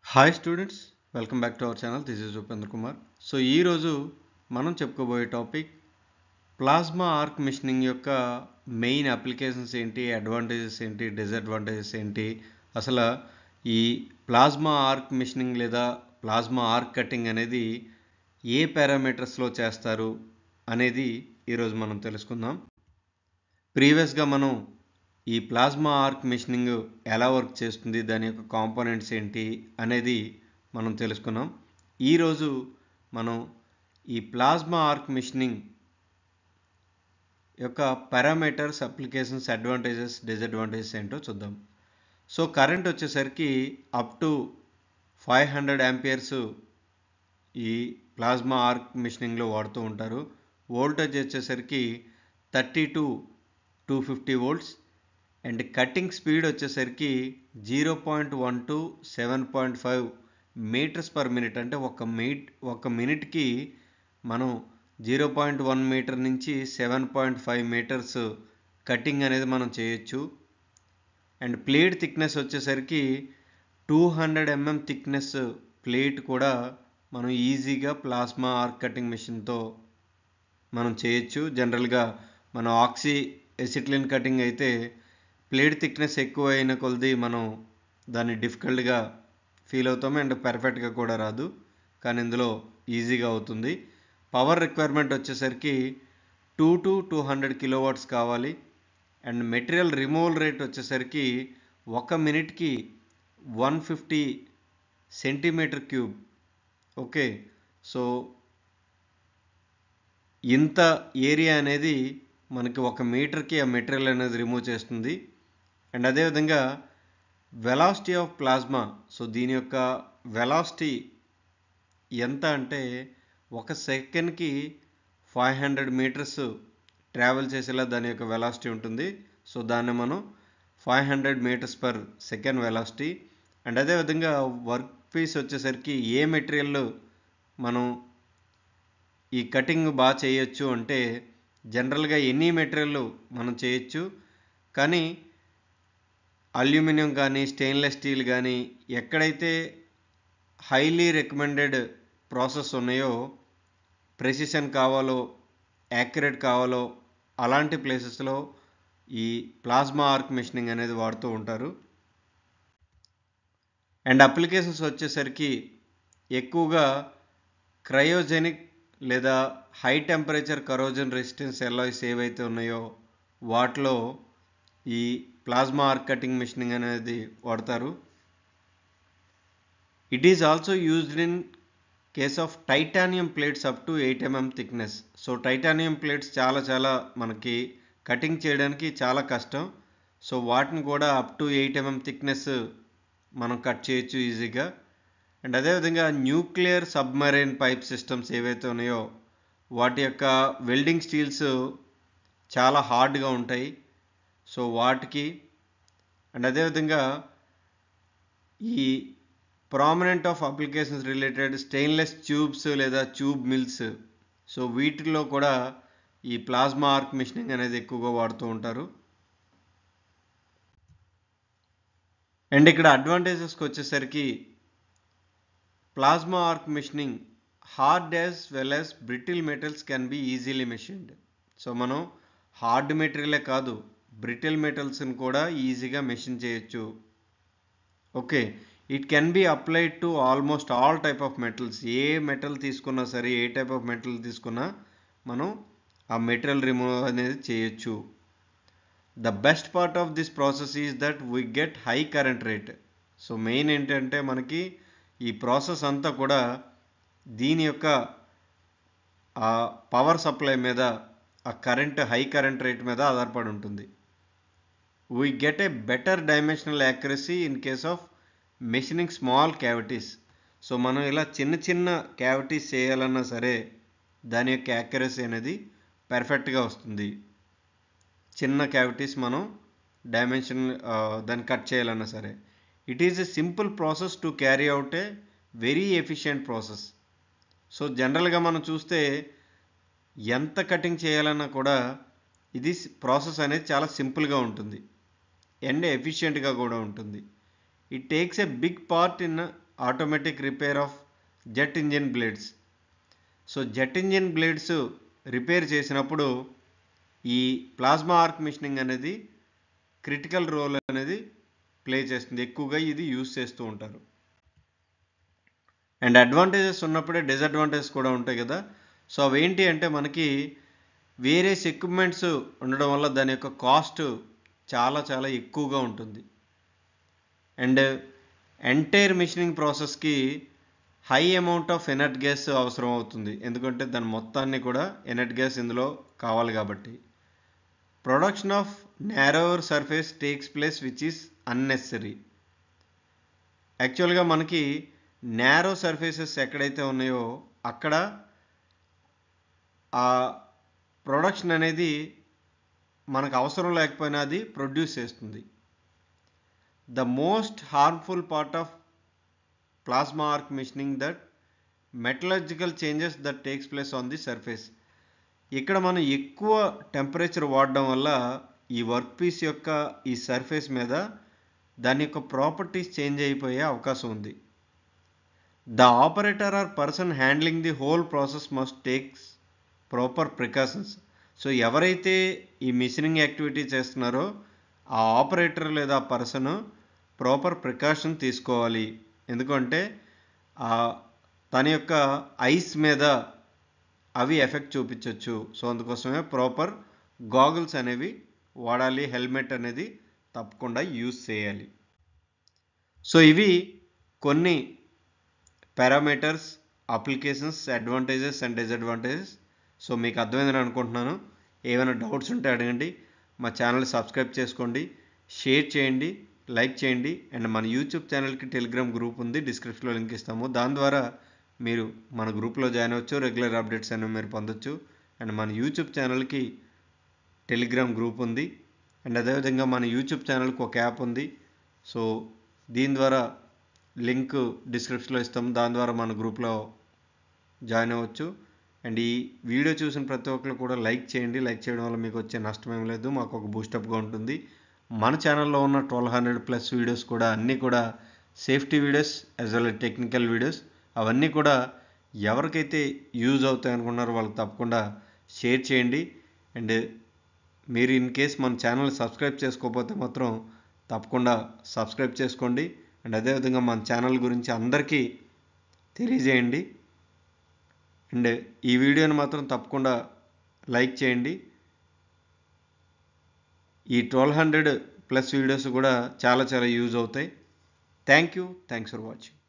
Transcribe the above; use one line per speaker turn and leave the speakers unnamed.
hi students welcome back to our channel this is Upendra Kumar so ఈరోజు మనం చెప్పుకోబోయే topic plasma arc machining యొక్క main applications ఏంటి advantages ఏంటి డిసడ్వాంటేజెస్ ఏంటి అసలు ఈ ప్లాస్మా ఆర్క్ మిషనింగ్ లేదా ప్లాస్మా ఆర్క్ కటింగ్ అనేది ఏ పారామీటర్స్లో చేస్తారు అనేది ఈరోజు మనం తెలుసుకుందాం ప్రీవియస్గా మనం ఈ ప్లాస్మా ఆర్క్ మిషనింగ్ ఎలా వర్క్ చేస్తుంది దాని యొక్క కాంపోనెంట్స్ ఏంటి అనేది మనం తెలుసుకున్నాం ఈరోజు మనం ఈ ప్లాస్మా ఆర్క్ మిషనింగ్ యొక్క పారామీటర్స్ అప్లికేషన్స్ అడ్వాంటేజెస్ డిసడ్వాంటేజెస్ ఏంటో చూద్దాం సో కరెంట్ వచ్చేసరికి up to five hundred amperes ఈ ప్లాస్మా ఆర్క్ మిషనింగ్లో వాడుతూ ఉంటారు వోల్టేజ్ వచ్చేసరికి thirty to two fifty volts and cutting speed వచ్చేసరికి zero point one to seven point five metres per minute అంటే ఒక మీట్ ఒక మినిట్కి మనం జీరో పాయింట్ వన్ మీటర్ నుంచి seven point five metres cutting అనేది మనం చేయొచ్చు అండ్ ప్లేట్ థిక్నెస్ వచ్చేసరికి two hundred mm thickness plate కూడా మనం ఈజీగా ప్లాస్మా ఆర్క్ కటింగ్ మిషన్తో మనం చేయొచ్చు జనరల్గా మనం ఆక్సీ ఎసిట్లిన్ కటింగ్ అయితే ప్లేట్ థిక్నెస్ ఎక్కువ అయిన కొలది మనం దాన్ని డిఫికల్ట్గా ఫీల్ అవుతాము అండ్ పర్ఫెక్ట్గా కూడా రాదు కానీ ఇందులో ఈజీగా అవుతుంది పవర్ రిక్వైర్మెంట్ వచ్చేసరికి two to two hundred kilowatts కావాలి అండ్ మెటీరియల్ రిమూవల్ రేట్ వచ్చేసరికి ఒక మినిట్కి one fifty centimetre cube okay so ఇంత ఏరియా అనేది మనకి ఒక మీటర్కి ఆ మెటీరియల్ అనేది రిమూవ్ చేస్తుంది అండ్ అదేవిధంగా వెలాసిటీ ఆఫ్ ప్లాస్మా సో దీని యొక్క వెలాసిటీ ఎంత అంటే ఒక సెకండ్కి ఫైవ్ హండ్రెడ్ మీటర్స్ ట్రావెల్ చేసేలా దాని యొక్క వెలాసిటీ ఉంటుంది సో దాన్ని మనం five hundred metres per second velocity and అదేవిధంగా వర్క్ పీస్ వచ్చేసరికి ఏ మెటీరియల్ మనం ఈ కటింగ్ బాగా చేయొచ్చు అంటే జనరల్గా ఎనీ మెటీరియల్ మనం చేయొచ్చు కానీ అల్యూమినియం కానీ స్టెయిన్లెస్ స్టీల్ కానీ ఎక్కడైతే హైలీ రికమెండెడ్ ప్రాసెస్ ఉన్నాయో ప్రెసిషన్ కావాలో యాక్యురేట్ కావాలో అలాంటి ప్లేసెస్లో ఈ ప్లాస్మా ఆర్క్ మిషనింగ్ అనేది వాడుతూ ఉంటారు అండ్ అప్లికేషన్స్ వచ్చేసరికి ఎక్కువగా క్రయోజెనిక్ లేదా high temperature corrosion resistance alloys ఏవైతే ఉన్నాయో వాటిలో ఈ ప్లాస్మా ఆర్క్ కటింగ్ మిషనింగ్ అనేది వాడతారు it is also used in case of titanium plates up to eight mm thickness so titanium plates చాలా చాలా మనకి కటింగ్ చేయడానికి చాలా కష్టం సో వాటిని కూడా up to eight mm thickness మనం కట్ చేయొచ్చు ఈజీగా అండ్ అదేవిధంగా న్యూక్లియర్ సబ్మరైన్ పైప్ సిస్టమ్స్ ఏవైతే ఉన్నాయో వాటి యొక్క వెల్డింగ్ స్టీల్స్ చాలా హార్డ్గా ఉంటాయి సో వాటికి అండ్ అదేవిధంగా ఈ prominent of applications related stainless tubes లేదా ట్యూబ్ మిల్స్ సో వీటిల్లో కూడా ఈ ప్లాస్మా ఆర్క్ మిషనింగ్ అనేది ఎక్కువగా వాడుతూ ఉంటారు అండ్ ఇక్కడ అడ్వాంటేజెస్కి వచ్చేసరికి plasma arc machining hard as well as brittle metals can be easily machined so మనం హార్డ్ మెటీరియలే కాదు బ్రిటిల్ మెటల్స్ని కూడా ఈజీగా మెషిన్ చేయొచ్చు okay it can be applied to almost all type of metals ఏ మెటల్ తీసుకున్నా సరే ఏ టైప్ ఆఫ్ మెటల్ తీసుకున్నా మనం ఆ మెటీరియల్ రిమూవ్ అనేది చేయొచ్చు the best part of this process is that we get high current rate so main ఏంటంటే మనకి ఈ ప్రాసెస్ అంతా కూడా దీని యొక్క ఆ పవర్ సప్లై మీద ఆ కరెంట్ హై కరెంట్ రేట్ మీద ఆధారపడి ఉంటుంది we get a better dimensional accuracy in case of machining small cavities so మనం ఇలా చిన్న చిన్న క్యావిటీస్ చేయాలన్నా సరే దాని యొక్క యాక్యురసీ అనేది పర్ఫెక్ట్గా వస్తుంది చిన్న క్యావిటీస్ మనం డైమెన్షన్ దాన్ని కట్ చేయాలన్నా సరే it is a simple process to carry out a very efficient process so జనరల్గా మనం చూస్తే ఎంత కటింగ్ చేయాలన్నా కూడా ఇది ప్రాసెస్ అనేది చాలా సింపుల్గా ఉంటుంది అండ్ ఎఫిషియెంట్గా కూడా ఉంటుంది it takes a big part in automatic repair of jet engine blades so jet engine blades repair చేసినప్పుడు ఈ ప్లాస్మా ఆర్క్ మిషనింగ్ అనేది క్రిటికల్ రోల్ అనేది ప్లే చేస్తుంది ఎక్కువగా ఇది యూస్ చేస్తూ ఉంటారు అండ్ అడ్వాంటేజెస్ ఉన్నప్పుడే డిసడ్వాంటేజెస్ కూడా ఉంటాయి కదా సో అవేంటి అంటే మనకి వేరియస్ ఎక్విప్మెంట్స్ ఉండడం వల్ల దాని యొక్క కాస్ట్ చాలా చాలా ఎక్కువగా ఉంటుంది అండ్ ఎంటైర్ మిషనింగ్ ప్రాసెస్కి high amount of inert gas అవసరం అవుతుంది ఎందుకంటే దాని మొత్తాన్ని కూడా ఎనర్ట్ గ్యాస్ ఇందులో కావాలి కాబట్టి production of narrower surface takes place which is unnecessary యాక్చువల్గా మనకి నేరో సర్ఫేసెస్ ఎక్కడైతే ఉన్నాయో అక్కడ ఆ ప్రొడక్షన్ అనేది మనకు అవసరం లేకపోయినా అది ప్రొడ్యూస్ చేస్తుంది the most harmful part of plasma arc machining that metallurgical changes that takes place on the surface ఇక్కడ మనం ఎక్కువ టెంపరేచర్ వాడడం వల్ల ఈ వర్క్ పీస్ యొక్క ఈ సర్ఫేస్ మీద దాని యొక్క ప్రాపర్టీస్ చేంజ్ అయిపోయే అవకాశం ఉంది the operator or person handling the whole process must takes proper precautions so ఎవరైతే ఈ మిషనింగ్ యాక్టివిటీ చేస్తున్నారో ఆ ఆపరేటర్ లేదా పర్సన్ ప్రాపర్ ప్రికాషన్ తీసుకోవాలి ఎందుకంటే తన యొక్క ఐస్ మీద అవి ఎఫెక్ట్ చూపించవచ్చు సో అందుకోసమే ప్రాపర్ గాగుల్స్ అనేవి వాడాలి హెల్మెట్ అనేది తప్పకుండా యూజ్ చేయాలి సో ఇవి కొన్ని parameters applications advantages and disadvantages so మీకు అర్థమైందని అనుకుంటున్నాను ఏమైనా డౌట్స్ ఉంటే అడగండి మా ఛానల్ సబ్స్క్రైబ్ చేసుకోండి షేర్ చేయండి లైక్ చేయండి అండ్ మన యూట్యూబ్ ఛానల్కి టెలిగ్రామ్ గ్రూప్ ఉంది డిస్క్రిప్షన్లో లింక్ ఇస్తాము దాని ద్వారా మీరు మన గ్రూప్లో జాయిన్ అవ్వచ్చు రెగ్యులర్ అప్డేట్స్ అనేవి మీరు పొందొచ్చు అండ్ మన యూట్యూబ్ ఛానల్కి టెలిగ్రామ్ గ్రూప్ ఉంది అండ్ అదేవిధంగా మన యూట్యూబ్ ఛానల్కి ఒక యాప్ ఉంది సో దీని ద్వారా లింక్ డిస్క్రిప్షన్లో ఇస్తాము దాని ద్వారా మన గ్రూప్లో జాయిన్ అవ్వచ్చు అండ్ ఈ వీడియో చూసిన ప్రతి ఒక్కరు కూడా లైక్ చేయండి లైక్ చేయడం వల్ల మీకు వచ్చే నష్టం ఏం లేదు మాకు ఒక బూస్టప్గా ఉంటుంది మన ఛానల్లో ఉన్న ట్వెల్వ్ హండ్రెడ్ ప్లస్ వీడియోస్ కూడా అన్నీ కూడా safety videos as well technical videos అవన్నీ కూడా ఎవరికైతే యూజ్ అవుతాయి అనుకున్నారో వాళ్ళకి తప్పకుండా షేర్ చేయండి అండ్ మీరు ఇన్ కేస్ మన ఛానల్ సబ్స్క్రైబ్ చేసుకోకపోతే మాత్రం తప్పకుండా సబ్స్క్రైబ్ చేసుకోండి అండ్ అదేవిధంగా మన ఛానల్ గురించి అందరికీ తెలియజేయండి అండ్ ఈ వీడియోని మాత్రం తప్పకుండా లైక్ చేయండి ఈ ట్వెల్వ్ హండ్రెడ్ ప్లస్ వీడియోస్ కూడా చాలా చాలా యూజ్ అవుతాయి thank you thanks for watching